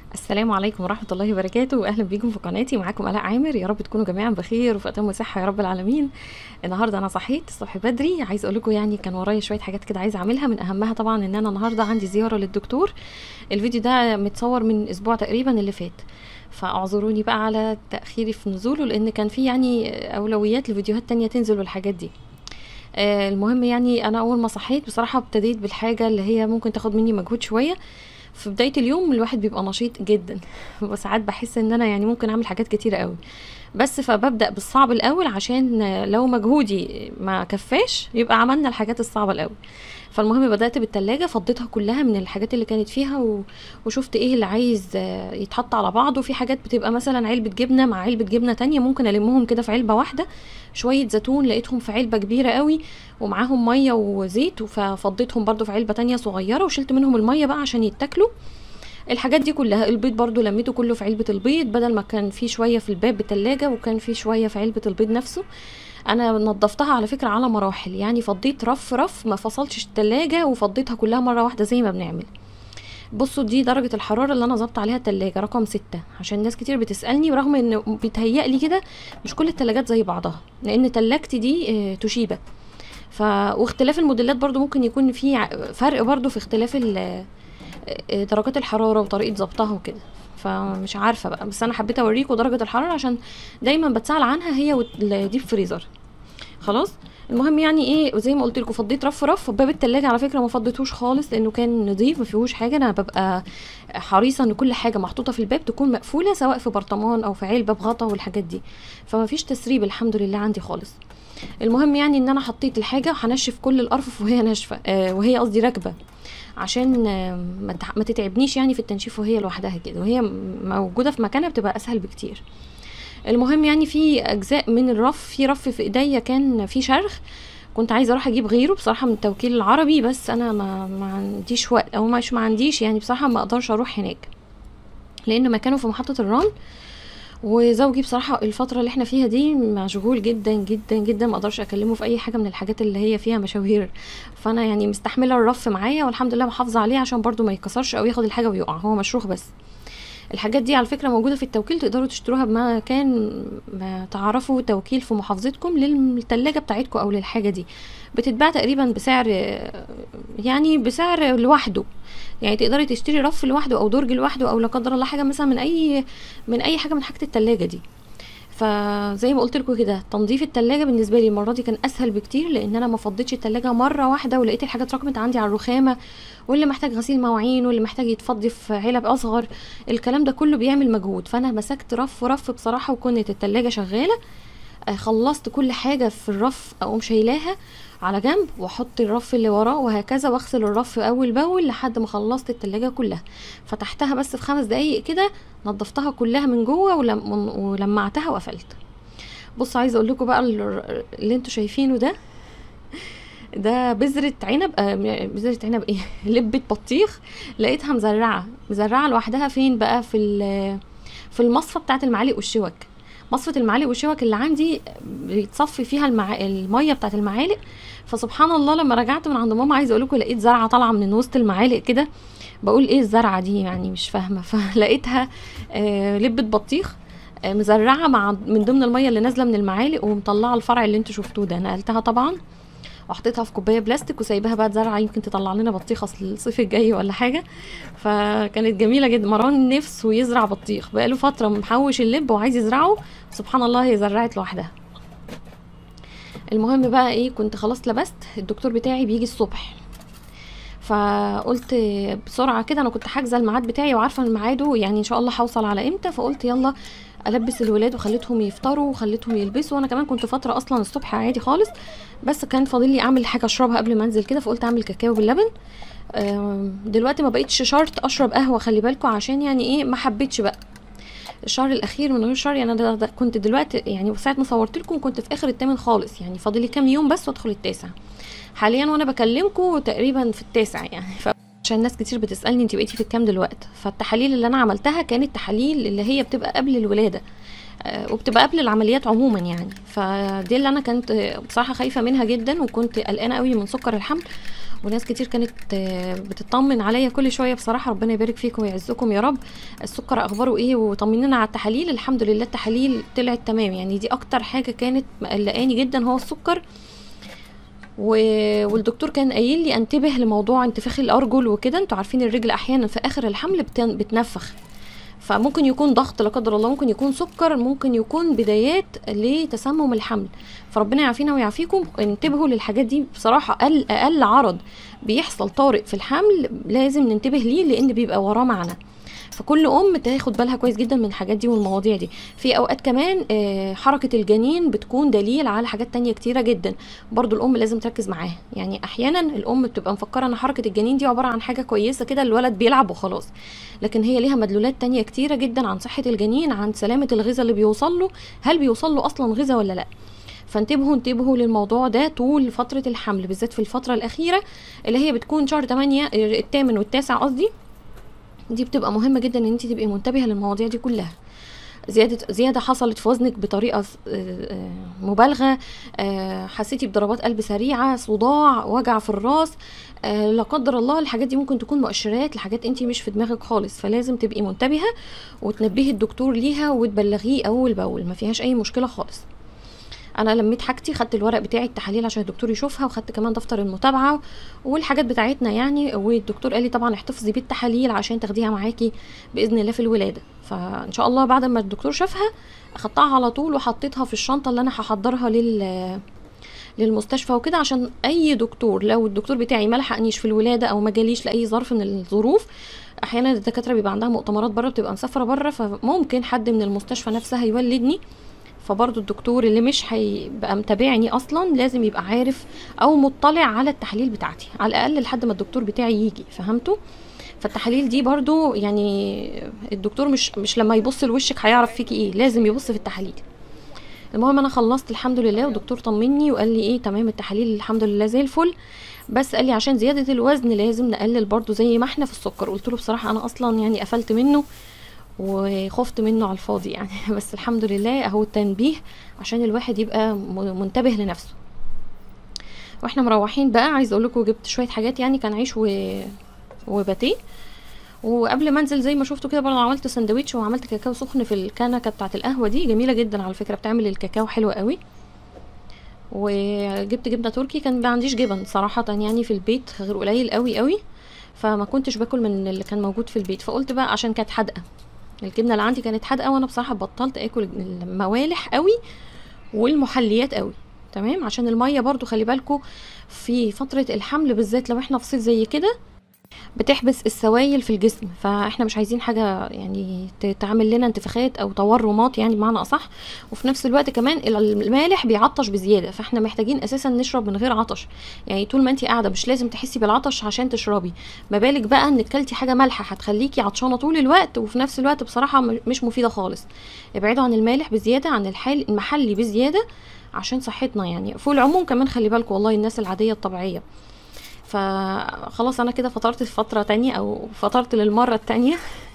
السلام عليكم ورحمة الله وبركاته وأهلا بيكم في قناتي معاكم آلاء عامر يا رب تكونوا جميعا بخير وفي أتم صحة يا رب العالمين النهاردة أنا صحيت الصبح بدري عايز أقول لكم يعني كان ورايا شوية حاجات كده عايزة أعملها من أهمها طبعا إن أنا النهاردة عندي زيارة للدكتور الفيديو ده متصور من أسبوع تقريبا اللي فات فاعذروني بقى على تأخيري في نزوله لأن كان في يعني أولويات لفيديوهات تانية تنزل والحاجات دي آه، المهم يعني انا اول ما صحيت بصراحه ابتديت بالحاجه اللي هي ممكن تاخد مني مجهود شويه في بدايه اليوم الواحد بيبقى نشيط جدا وساعات بحس ان انا يعني ممكن اعمل حاجات كتيره قوي بس فببدا بالصعب الاول عشان لو مجهودي ما كفاش يبقى عملنا الحاجات الصعبه الاول فالمهم بدات بالتلاجة فضيتها كلها من الحاجات اللي كانت فيها و... وشفت ايه اللي عايز آه، يتحط على بعضه في حاجات بتبقى مثلا علبه جبنه مع علبه جبنه تانية ممكن المهم كده في علبه واحده شويه زيتون لقيتهم في علبه كبيره قوي ومعاهم ميه وزيت ففضيتهم برضو في علبه تانية صغيره وشلت منهم الميه بقى عشان يتاكلوا الحاجات دي كلها البيض برضو لميته كله في علبة البيض بدل ما كان في شوية في الباب بالتلاجة وكان في شوية في علبة البيض نفسه انا نظفتها على فكرة على مراحل يعني فضيت رف رف ما فصلتش التلاجة وفضيتها كلها مرة واحدة زي ما بنعمل بصوا دي درجة الحرارة اللي انا ظبط عليها التلاجة رقم ستة عشان ناس كتير بتسألني برغم ان بيتهيألي كده مش كل التلاجات زي بعضها لان تلاجتي دي آه، توشيبا ف واختلاف الموديلات برضو ممكن يكون في ع- فرق برضو في اختلاف ال- آه، درجات الحرارة وطريقة ظبطها وكده فمش عارفة بقى بس انا حبيت اوريكم درجة الحرارة عشان دايما بتسأل عنها هي والديب فريزر خلاص المهم يعني ايه زي ما قلت لكم فضيت رف رف باب التلاجة على فكرة ما فضيتوش خالص لانه كان نظيف ما فيهوش حاجة انا ببقى حريصة ان كل حاجة محطوطة في الباب تكون مقفولة سواء في برطمان او في علبة بغطا والحاجات دي فما فيش تسريب الحمد لله عندي خالص المهم يعني ان انا حطيت الحاجة وهنشف كل الارفف وهي ناشفة آه وهي قصدي راكبة عشان آه، ما تع- ما تتعبنيش يعني في التنشيف وهي لوحدها كده وهي م- موجودة في مكانها بتبقى اسهل بكتير المهم يعني في اجزاء من الرف في رف في ايديا كان في شرخ كنت عايزه اروح اجيب غيره بصراحه من التوكيل العربي بس انا ما, ما عنديش وقت او مش ما عنديش يعني بصراحه ما اقدرش اروح هناك لان مكانه في محطه الرمل وزوجي بصراحه الفتره اللي احنا فيها دي مشغول جدا جدا جدا ما اقدرش اكلمه في اي حاجه من الحاجات اللي هي فيها مشاوير فانا يعني مستحمله الرف معايا والحمد لله محافظه عليه عشان برضو ما يتكسرش او ياخد الحاجه ويقع هو مشروخ بس الحاجات دي على فكرة موجودة في التوكيل تقدروا تشتروها بمكان ما تعرفوا توكيل في محافظتكم للتلاجة بتاعتكم أو للحاجة دي بتتباع تقريبا بسعر يعني بسعر لوحده يعني تقدري تشتري رف لوحده او درج لوحده او لا قدر الله حاجه مثلا من اي من اي حاجه من حاجه التلاجة دي فزي ما قلت لكم كده تنظيف التلاجة بالنسبه لي المره دي كان اسهل بكتير لان انا ما فضيتش التلاجة مره واحده ولقيت الحاجات اتراكمت عندي على الرخامه واللي محتاج غسيل مواعين واللي محتاج يتفضي في علب اصغر الكلام ده كله بيعمل مجهود فانا مسكت رف رف بصراحه وكانت التلاجة شغاله آه، خلصت كل حاجه في الرف اقوم شايلاها على جنب واحط الرف اللي وراه وهكذا واغسل الرف اول باول لحد ما خلصت التلاجة كلها فتحتها بس في خمس دقايق كده نضفتها كلها من جوه ولم ولمعتها وقفلت بص عايزه اقول لكم بقى ال- اللي انتوا شايفينه ده ده بذرة عنب آه م- بذرة عنب ايه لبة بطيخ لقيتها مزرعة مزرعة لوحدها فين بقى في ال- في المصفى بتاعت المعالق والشوك مصفة المعالق والشوك اللي عندي بيتصفي فيها المع... المية بتاعت المعالق فسبحان الله لما رجعت من عند ماما عايزه اقول لكم لقيت زرعه طالعه من وسط المعالق كده بقول ايه الزرعه دي يعني مش فاهمه فلقيتها آه لبه بطيخ آه مزرعه مع من ضمن الميه اللي نازله من المعالق ومطلعه الفرع اللي انتوا شفتوه ده نقلتها طبعا وحطيتها في كوبايه بلاستيك وسايباها بقى تزرع يمكن تطلع لنا بطيخ اصل الصيف الجاي ولا حاجه فكانت جميله جدا مروان نفسه يزرع بطيخ بقاله فتره محوش اللب وعايز يزرعه سبحان الله هي زرعت لوحدها المهم بقى ايه كنت خلاص لبست الدكتور بتاعي بيجي الصبح فقلت بسرعه كده انا كنت حاجزه الميعاد بتاعي وعارفه ان ميعاده يعني ان شاء الله هوصل على امتى فقلت يلا البس الولاد وخليتهم يفطروا وخليتهم يلبسوا وانا كمان كنت فتره اصلا الصبح عادي خالص بس كان فاضل لي اعمل حاجه اشربها قبل ما انزل كده فقلت اعمل كاكاو باللبن آم، دلوقتي ما بقيتش شرط اشرب قهوه خلي بالكم عشان يعني ايه ما حبيتش بقى الشهر الاخير من غير شهر يعني انا ده ده كنت دلوقتي يعني ساعه ما صورت لكم كنت في اخر الثامن خالص يعني فاضل لي كام يوم بس وادخل التاسع حاليا وانا بكلمكم تقريبا في التاسع يعني ف... عشان ناس كتير بتسالني انت بقيتي في الكام دلوقتي فالتحاليل اللي انا عملتها كانت تحاليل اللي هي بتبقى قبل الولاده آه، وبتبقى قبل العمليات عموما يعني فدي اللي انا كنت آه، بصراحه خايفه منها جدا وكنت قلقانه قوي من سكر الحمل وناس كتير كانت آه، بتطمن عليا كل شويه بصراحه ربنا يبارك فيكم ويعزكم يا رب السكر اخباره ايه وطمنينا على التحاليل الحمد لله التحاليل طلعت تمام يعني دي اكتر حاجه كانت مقلقاني جدا هو السكر و... والدكتور كان قايل لي انتبه لموضوع انتفاخ الارجل وكده انتوا عارفين الرجل احيانا في اخر الحمل بتن... بتنفخ فممكن يكون ضغط لا قدر الله ممكن يكون سكر ممكن يكون بدايات لتسمم الحمل فربنا يعافينا ويعافيكم انتبهوا للحاجات دي بصراحه اقل اقل عرض بيحصل طارئ في الحمل لازم ننتبه ليه لان بيبقى وراه معنى فكل ام تاخد بالها كويس جدا من الحاجات دي والمواضيع دي في اوقات كمان آه، حركه الجنين بتكون دليل على حاجات تانية كتيره جدا برضو الام لازم تركز معاها يعني احيانا الام بتبقى مفكره ان حركه الجنين دي عباره عن حاجه كويسه كده الولد بيلعب وخلاص لكن هي ليها مدلولات تانية كتيره جدا عن صحه الجنين عن سلامه الغذاء اللي بيوصل له هل بيوصل له اصلا غذاء ولا لا فانتبهوا انتبهوا للموضوع ده طول فترة الحمل بالذات في الفترة الأخيرة اللي هي بتكون شهر 8 الثامن والتاسع قصدي دي بتبقى مهمة جدا ان انت تبقي منتبهة للمواضيع دي كلها زيادة زيادة حصلت في وزنك بطريقة س- آه، آه، مبالغة آه، حسيتي بضربات قلب سريعة صداع وجع في الراس آه، لا قدر الله الحاجات دي ممكن تكون مؤشرات لحاجات انت مش في دماغك خالص فلازم تبقي منتبهة وتنبهي الدكتور ليها وتبلغيه اول باول ما فيهاش اي مشكلة خالص انا لميت حاجتي خدت الورق بتاعي التحاليل عشان الدكتور يشوفها وخدت كمان دفتر المتابعه والحاجات بتاعتنا يعني والدكتور قال لي طبعا احتفظي بالتحاليل عشان تاخديها معاكي باذن الله في الولاده فان شاء الله بعد ما الدكتور شافها اخدتها على طول وحطيتها في الشنطه اللي انا هحضرها لل للمستشفى وكده عشان اي دكتور لو الدكتور بتاعي ما لحقنيش في الولاده او ما جاليش لاي ظرف من الظروف احيانا الدكاتره بيبقى عندها مؤتمرات بره بتبقى مسافره بره فممكن حد من المستشفى نفسها يولدني فبرضه الدكتور اللي مش هيبقى متابعني اصلا لازم يبقى عارف او مطلع على التحاليل بتاعتي على الاقل لحد ما الدكتور بتاعي يجي فهمتوا فالتحاليل دي برضو يعني الدكتور مش مش لما يبص لوشك هيعرف فيكي ايه لازم يبص في التحاليل المهم انا خلصت الحمد لله والدكتور طمني وقال لي ايه تمام التحاليل الحمد لله زي الفل بس قال لي عشان زياده الوزن لازم نقلل برضو زي ما احنا في السكر قلت له بصراحه انا اصلا يعني قفلت منه وخفت منه على الفاضي يعني بس الحمد لله اهو التنبيه عشان الواحد يبقى م- منتبه لنفسه واحنا مروحين بقى عايزه اقول لكم جبت شويه حاجات يعني كان عيش و... وباتيه وقبل ما انزل زي ما شفتوا كده برضه عملت سندوتش وعملت كاكاو سخن في الكنكه بتاعه القهوه دي جميله جدا على فكره بتعمل الكاكاو حلو قوي وجبت جبنه تركي كان ما عنديش جبن صراحه يعني في البيت غير قليل قوي قوي فما كنتش باكل من اللي كان موجود في البيت فقلت بقى عشان كانت حادقه الجبنه اللي عندي كانت حادقه وانا بصراحه بطلت اكل الموالح قوي والمحليات قوي تمام عشان الميه برضو خلي بالكم في فتره الحمل بالذات لو احنا في صيف زي كده بتحبس السوائل في الجسم فاحنا مش عايزين حاجه يعني ت- تعمل لنا انتفاخات او تورمات يعني بمعنى اصح وفي نفس الوقت كمان المالح بيعطش بزياده فاحنا محتاجين اساسا نشرب من غير عطش يعني طول ما انت قاعده مش لازم تحسي بالعطش عشان تشربي ما بالك بقى انك كلتي حاجه مالحه هتخليكي عطشانه طول الوقت وفي نفس الوقت بصراحه م- مش مفيده خالص ابعدوا عن المالح بزياده عن الحال المحلي بزياده عشان صحتنا يعني في العموم كمان خلي بالكم والله الناس العاديه الطبيعيه فخلاص انا كده فطرت في فتره تانية او فطرت للمره التانية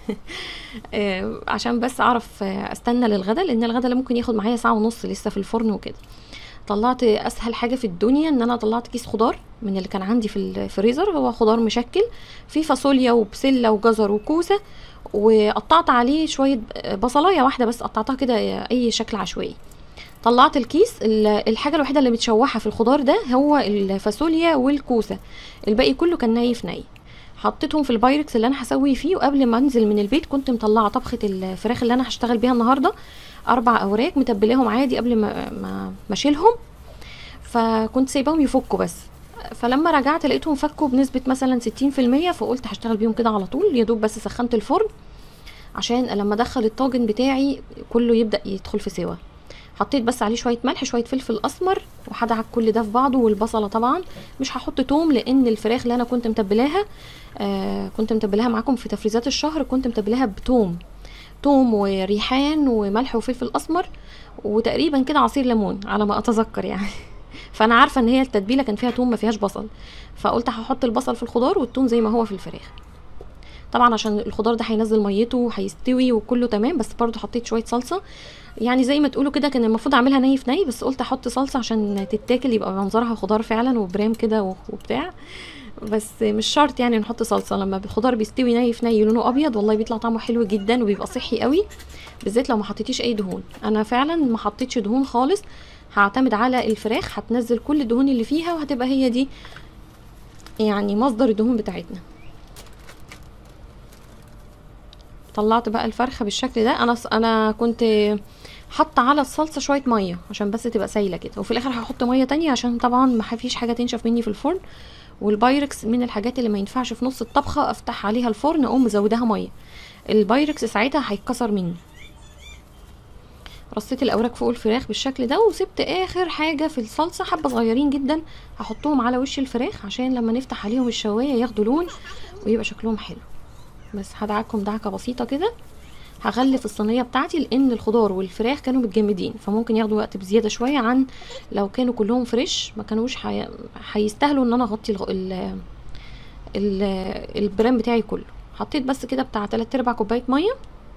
آه، عشان بس اعرف آه، استنى للغدا لان الغدا اللي ممكن ياخد معايا ساعه ونص لسه في الفرن وكده طلعت اسهل حاجه في الدنيا ان انا طلعت كيس خضار من اللي كان عندي في الفريزر هو خضار مشكل فيه فاصوليا وبسله وجزر وكوسه وقطعت عليه شويه بصلايه واحده بس قطعتها كده اي شكل عشوائي طلعت الكيس ال- الحاجه الوحيده اللي متشوحه في الخضار ده هو الفاصوليا والكوسه الباقي كله كان ني في ني حطيتهم في البايركس اللي انا هسوي فيه وقبل ما انزل من البيت كنت مطلعه طبخه الفراخ اللي انا هشتغل بيها النهارده اربع اوراق متبلاهم عادي قبل ما ما ما اشيلهم فكنت سايباهم يفكوا بس فلما رجعت لقيتهم فكوا بنسبة مثلا 60% فقلت هشتغل بيهم كده على طول يا دوب بس سخنت الفرن عشان لما ادخل الطاجن بتاعي كله يبدأ يدخل في سوا حطيت بس عليه شويه ملح شويه فلفل اسمر وهدعك كل ده في بعضه والبصله طبعا مش هحط توم لان الفراخ اللي انا كنت متبلاها آه كنت متبلاها معاكم في تفريزات الشهر كنت متبلاها بتوم توم وريحان وملح وفلفل اسمر وتقريبا كده عصير ليمون على ما اتذكر يعني فانا عارفه ان هي التتبيله كان فيها توم ما فيهاش بصل فقلت هحط البصل في الخضار والتوم زي ما هو في الفراخ طبعا عشان الخضار ده هينزل ميته وهيستوي وكله تمام بس برضو حطيت شويه صلصه يعني زي ما تقولوا كده كان المفروض اعملها ني في ني بس قلت احط صلصه عشان تتاكل يبقى منظرها خضار فعلا وبرام كده وبتاع بس مش شرط يعني نحط صلصه لما الخضار بيستوي ني في ني لونه ابيض والله بيطلع طعمه حلو جدا وبيبقى صحي قوي بالذات لو ما حطيتيش اي دهون انا فعلا ما حطيتش دهون خالص هعتمد على الفراخ هتنزل كل الدهون اللي فيها وهتبقى هي دي يعني مصدر الدهون بتاعتنا طلعت بقى الفرخه بالشكل ده انا انا كنت حاطه على الصلصه شويه ميه عشان بس تبقى سايله كده وفي الاخر هحط ميه تانية عشان طبعا ما فيش حاجه تنشف مني في الفرن والبايركس من الحاجات اللي ما ينفعش في نص الطبخه افتح عليها الفرن اقوم مزوداها ميه البايركس ساعتها هيتكسر مني رصيت الاوراق فوق الفراخ بالشكل ده وسبت اخر حاجه في الصلصه حبه صغيرين جدا هحطهم على وش الفراخ عشان لما نفتح عليهم الشوايه ياخدوا لون ويبقى شكلهم حلو بس هدعكم دعكه بسيطه كده هغلف الصينيه بتاعتي لان الخضار والفراخ كانوا متجمدين فممكن ياخدوا وقت بزياده شويه عن لو كانوا كلهم فريش ما كانوش هيستاهلوا ان انا اغطي الغ... ال... ال... البرام بتاعي كله حطيت بس كده بتاع 3 ارباع كوبايه ميه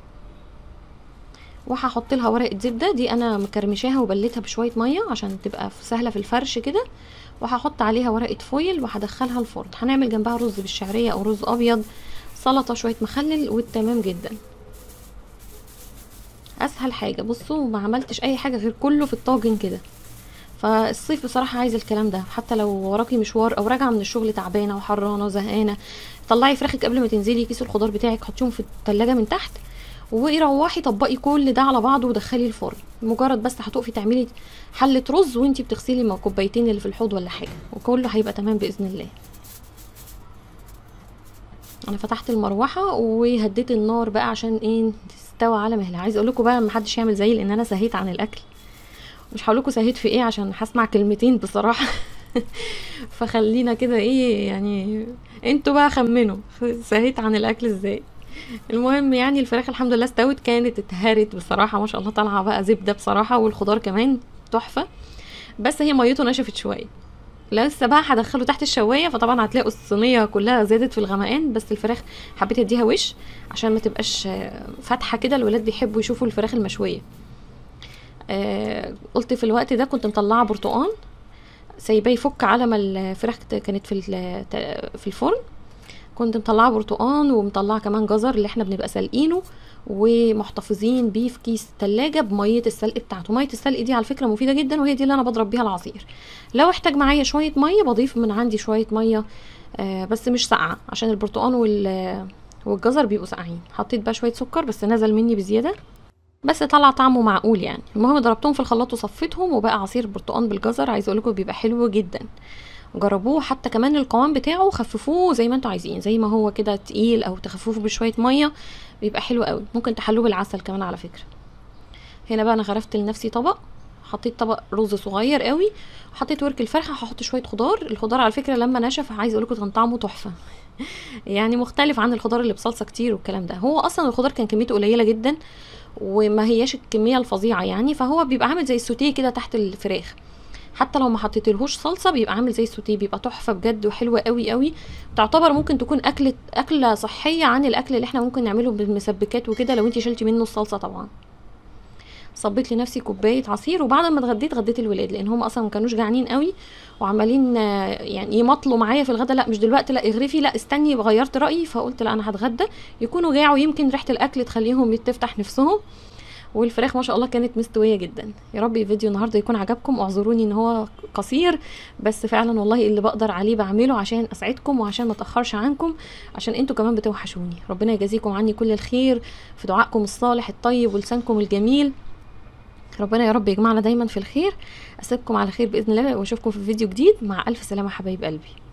وهحط لها ورقه زبده دي انا مكرمشاها وبليتها بشويه ميه عشان تبقى سهله في الفرش كده وهحط عليها ورقه فويل وهدخلها الفرن هنعمل جنبها رز بالشعريه او رز ابيض سلطه شويه مخلل والتمام جدا اسهل حاجه بصوا ما عملتش اي حاجه غير كله في الطاجن كده فالصيف بصراحه عايز الكلام ده حتى لو وراكي مشوار او راجعه من الشغل تعبانه وحرانه وزهقانه طلعي فراخك قبل ما تنزلي كيس الخضار بتاعك حطيهم في التلاجة من تحت وروحي طبقي كل ده على بعضه ودخلي الفرن مجرد بس هتقفي تعملي حله رز وانتي بتغسلي كوبايتين اللي في الحوض ولا حاجه وكله هيبقى تمام باذن الله انا فتحت المروحه وهديت النار بقى عشان ايه تستوى على مهلها عايز اقول لكم بقى ما حدش يعمل زيي لان انا سهيت عن الاكل مش هقول لكم سهيت في ايه عشان هسمع كلمتين بصراحه فخلينا كده ايه يعني انتوا بقى خمنوا سهيت عن الاكل ازاي المهم يعني الفراخ الحمد لله استوت كانت اتهرت بصراحه ما شاء الله طالعه بقى زبده بصراحه والخضار كمان تحفه بس هي ميته نشفت شويه لسه بقى هدخله تحت الشوايه فطبعا هتلاقوا الصينيه كلها زادت في الغمقان بس الفراخ حبيت اديها وش عشان ما تبقاش فاتحه كده الولاد بيحبوا يشوفوا الفراخ المشويه آه قلت في الوقت ده كنت مطلعه برتقان سايباه يفك على ما الفراخ كانت في في الفرن كنت مطلعه برتقان ومطلعه كمان جزر اللي احنا بنبقى سالقينه ومحتفظين بيه في كيس تلاجة بمية السلق بتاعته مية السلق دي على فكرة مفيدة جدا وهي دي اللي انا بضرب بيها العصير لو احتاج معايا شوية مية بضيف من عندي شوية مية آه بس مش ساقعة عشان البرتقان وال والجزر بيبقوا ساقعين حطيت بقى شوية سكر بس نزل مني بزيادة بس طلع طعمه معقول يعني المهم ضربتهم في الخلاط وصفيتهم وبقى عصير برتقان بالجزر عايز اقول لكم بيبقى حلو جدا جربوه حتى كمان القوام بتاعه خففوه زي ما انتوا عايزين زي ما هو كده تقيل او تخففوه بشويه ميه بيبقى حلو قوي ممكن تحلوه بالعسل كمان على فكره هنا بقى انا غرفت لنفسي طبق حطيت طبق رز صغير قوي وحطيت ورك الفرخه هحط شويه خضار الخضار على فكره لما نشف عايز اقول لكم كان طعمه تحفه يعني مختلف عن الخضار اللي بصلصه كتير والكلام ده هو اصلا الخضار كان كميته قليله جدا وما هياش الكميه الفظيعه يعني فهو بيبقى عامل زي السوتيه كده تحت الفراخ حتى لو ما حطيتلهوش صلصه بيبقى عامل زي السوتيه بيبقى تحفه بجد وحلوه قوي قوي تعتبر ممكن تكون اكله اكله صحيه عن الاكل اللي احنا ممكن نعمله بالمسبكات وكده لو انت شلتي منه الصلصه طبعا صبيت لنفسي كوبايه عصير وبعد ما اتغديت غديت الولاد لان هم اصلا ما كانوش جعانين قوي وعمالين يعني يمطلوا معايا في الغدا لا مش دلوقتي لا اغرفي لا استني غيرت رايي فقلت لا انا هتغدى يكونوا جاعوا يمكن ريحه الاكل تخليهم تفتح نفسهم والفراخ ما شاء الله كانت مستويه جدا يا رب الفيديو النهارده يكون عجبكم اعذروني ان هو قصير بس فعلا والله اللي بقدر عليه بعمله عشان اسعدكم وعشان ما اتاخرش عنكم عشان انتوا كمان بتوحشوني ربنا يجازيكم عني كل الخير في دعائكم الصالح الطيب ولسانكم الجميل ربنا يا رب يجمعنا دايما في الخير اسيبكم على خير باذن الله واشوفكم في فيديو جديد مع الف سلامه حبايب قلبي